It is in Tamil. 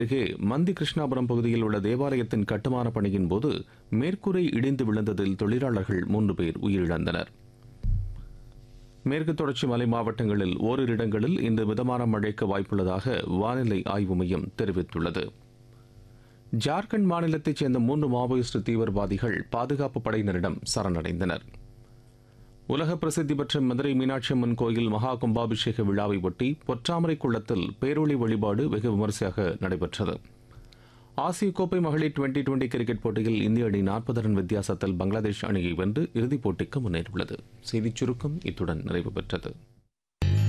அருகே மந்தி கிருஷ்ணாபுரம் பகுதியில் உள்ள தேவாலயத்தின் கட்டுமான பணியின் போது மேற்கூரை இடிந்து விழுந்ததில் தொழிலாளர்கள் மூன்று பேர் உயிரிழந்தனர் மேற்கு தொடர்ச்சி மலை மாவட்டங்களில் ஓரிரு இடங்களில் இன்று மிதமான மழைக்கு வாய்ப்புள்ளதாக வானிலை ஆய்வு மையம் தெரிவித்துள்ளது ஜார்க்கண்ட் மாநிலத்தைச் சேர்ந்த மூன்று மாவோயிஸ்ட் தீவிரவாதிகள் பாதுகாப்பு படையினரிடம் சரணடைந்தனர் உலக பிரசித்தி பெற்ற மதுரை மீனாட்சி அம்மன் கோயில் மகா கும்பாபிஷேக விழாவை ஒட்டி பொற்றாமரை குளத்தில் பேரொளி வழிபாடு வெகு விமரிசையாக நடைபெற்றது ஆசிய கோப்பை மகளிர் டுவெண்டி டுவெண்டி கிரிக்கெட் போட்டியில் இந்திய அணி நாற்பது ரன் வித்தியாசத்தில் பங்களாதேஷ் அணியை வென்று இறுதிப் போட்டிக்கு முன்னேறியுள்ளது செய்திச் சுருக்கம் இத்துடன் நிறைவு பெற்றது